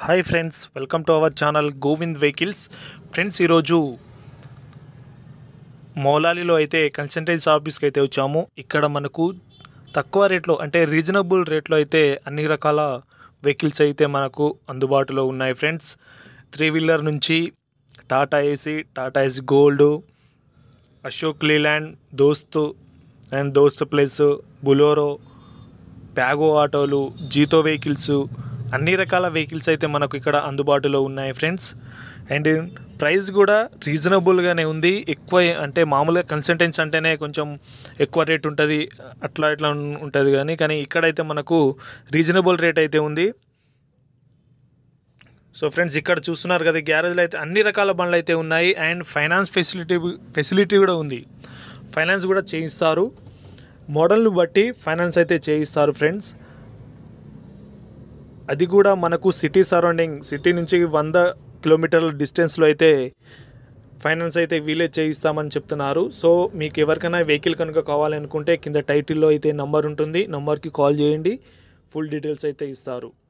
hi friends welcome to our channel Govind vehicles friends ఈరోజు మౌలాలిలో అయితే కన్సల్టెన్సీ ఆఫీస్కి అయితే వచ్చాము ఇక్కడ మనకు తక్కువ రేట్లో అంటే రీజనబుల్ రేట్లో అయితే అన్ని రకాల వెహికల్స్ అయితే మనకు అందుబాటులో ఉన్నాయి ఫ్రెండ్స్ త్రీ వీలర్ నుంచి Tata Ace Tata Ace Gold Ashok Leyland Dost and Dost plus Bolero Piaggio ఆటోలు జీతో వెహికల్స్ అన్ని రకాల వెహికల్స్ అయితే మనకు ఇక్కడ అందుబాటులో ఉన్నాయి ఫ్రెండ్స్ అండ్ ప్రైస్ కూడా రీజనబుల్గానే ఉంది ఎక్కువ అంటే మామూలుగా కన్సల్టెన్స్ అంటేనే కొంచెం ఎక్కువ రేట్ ఉంటుంది అట్లా ఇట్లా ఉంటుంది కానీ కానీ ఇక్కడైతే మనకు రీజనబుల్ రేట్ అయితే ఉంది సో ఫ్రెండ్స్ ఇక్కడ చూస్తున్నారు కదా గ్యారేజ్లో అయితే అన్ని రకాల బండ్లు అయితే ఉన్నాయి అండ్ ఫైనాన్స్ ఫెసిలిటీ ఫెసిలిటీ కూడా ఉంది ఫైనాన్స్ కూడా చేయిస్తారు మోడల్ని బట్టి ఫైనాన్స్ అయితే చేయిస్తారు ఫ్రెండ్స్ అది కూడా మనకు సిటీ సరౌండింగ్ సిటీ నుంచి వంద కిలోమీటర్ల డిస్టెన్స్లో అయితే ఫైనాన్స్ అయితే వీలే చేయిస్తామని చెప్తున్నారు సో మీకు ఎవరికైనా వెహికల్ కనుక కావాలనుకుంటే కింద టైటిల్లో అయితే నంబర్ ఉంటుంది నంబర్కి కాల్ చేయండి ఫుల్ డీటెయిల్స్ అయితే ఇస్తారు